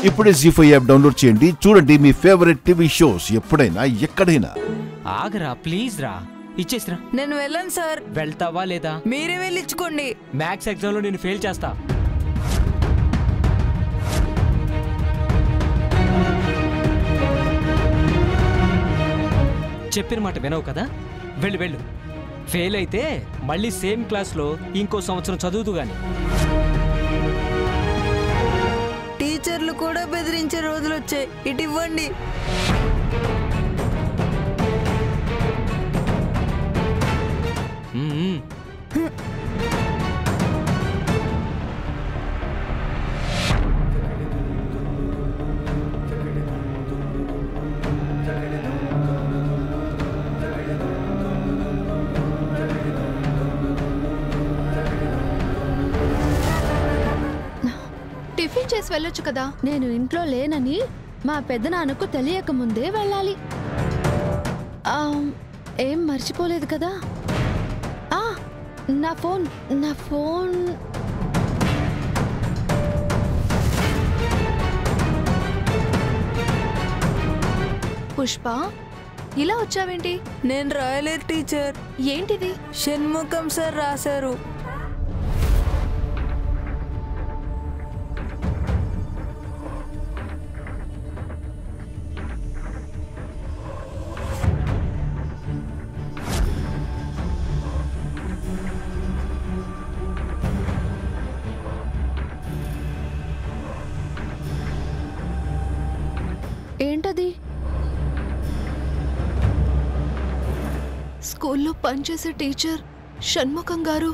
ఇప్పుడే G five app download చేయండి చూడండి మీ ఫేవరెట్ టీవీ షోస్ ఎప్పుడైనా ఎక్కడైనా ఆగరా ప్లీజ్ రా ఇచ్చేసిరా నేను వెళ్ళను సార్ వెళ్తావా లేదా మీరే వెళ్ళిచ్చుకోండి మ్యాథ్స్ ఎగ్జామ్ లో నేను ఫెయిల్ చేస్తా చెప్పిన మాట వినవు కదా వెళ్ళు వెళ్ళు ఫెయిల్ అయితే మళ్ళీ సేమ్ క్లాస్లో ఇంకో సంవత్సరం చదువుతూ గాని టీచర్లు కూడా బెదిరించే రోజులు వచ్చాయి ఇటు ఇవ్వండి మ్మ్. టిఫిన్ చేసి వెళ్ళొచ్చు కదా నేను ఇంట్లో లేనని మా పెద్దనాన్నకు తెలియక ముందే వెళ్ళాలి ఆ, ఏం మర్చిపోలేదు కదా ఆ, నా ఫోన్ నా ఫోన్ పుష్ప ఇలా వచ్చావేంటి నేను రాయలేదు టీచర్ ఏంటిది షణ్ముఖం సార్ రాశారు ఏంటది స్కూల్లో పనిచేసే టీచర్ షణ్ముఖం గారు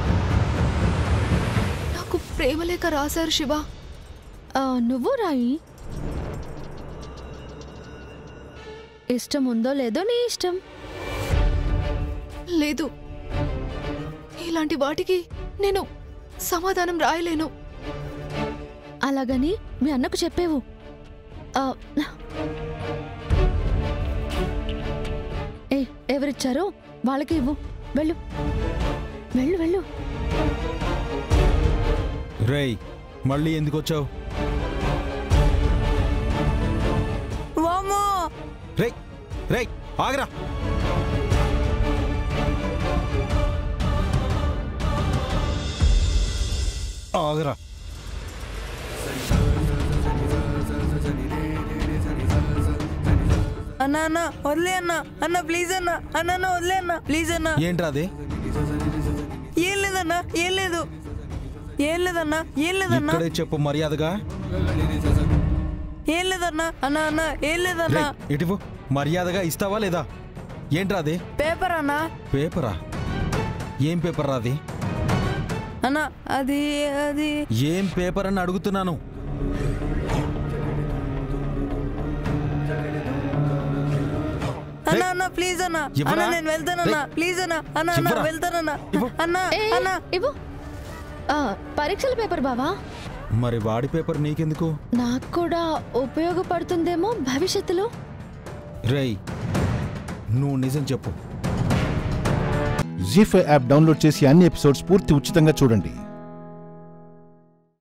నాకు ప్రేమలేఖ రాశారు శివ ఆ, నువ్వు రాయి ఇష్టం ఉందో లేదో నీ ఇష్టం లేదు ఇలాంటి వాటికి నేను సమాధానం రాయలేను అలాగని మీ అన్నకు చెప్పేవు ఆ, ఏ ఎవరిచ్చారో వాళ్ళకి ఇవ్వు వెళ్ళు వెళ్ళు వెళ్ళు రేయ్ మళ్ళీ ఎందుకు వచ్చావు వామ్మో రేయ్ రేయ్ ఆగరా ఆగరా అన్న అన్న వదిలే అన్న అన్న ప్లీజ్ అన్న అన్న అన్న వదిలే అన్న ప్లీజ్ అన్న ఏంట్రా అది ఏం లేదన్న ఏం లేదు ఏం లేదన్న ఏం లేదన్న ఇక్కడే చెప్పు మర్యాదగా ఏం లేదన్న అన్న అన్న ఏం లేదన్న రేయ్ ఇటువు మర్యాదగా ఇస్తావా లేదా ఏంట్రా అది పేపర్ అన్న పేపరా ఏం పేపర్ అది అన్న అది అది ఏం పేపర్ అని అడుగుతున్నాను అన్న అన్న ప్లీజ్ అన్న అన్న ఇవ్వరా? నేను వెళ్తానన్న రేయ్. ప్లీజ్ అన్న అన్న అన్న ఇవ్వరా? వెళ్తానన్న ఇవ్వు. అన్న ఏ, అన్న ఇవ్వు ఆ, పరీక్షల పేపర్ బావా మరి వాడి పేపర్ నీకెందుకు నాకు కూడా ఉపయోగపడుతుందేమో భవిష్యత్తులో రేయ్ నువ్వు నిజం చెప్పు జీ ఫైవ్ యాప్ డౌన్లోడ్ చేసి అన్ని ఎపిసోడ్స్ పూర్తి ఉచితంగా చూడండి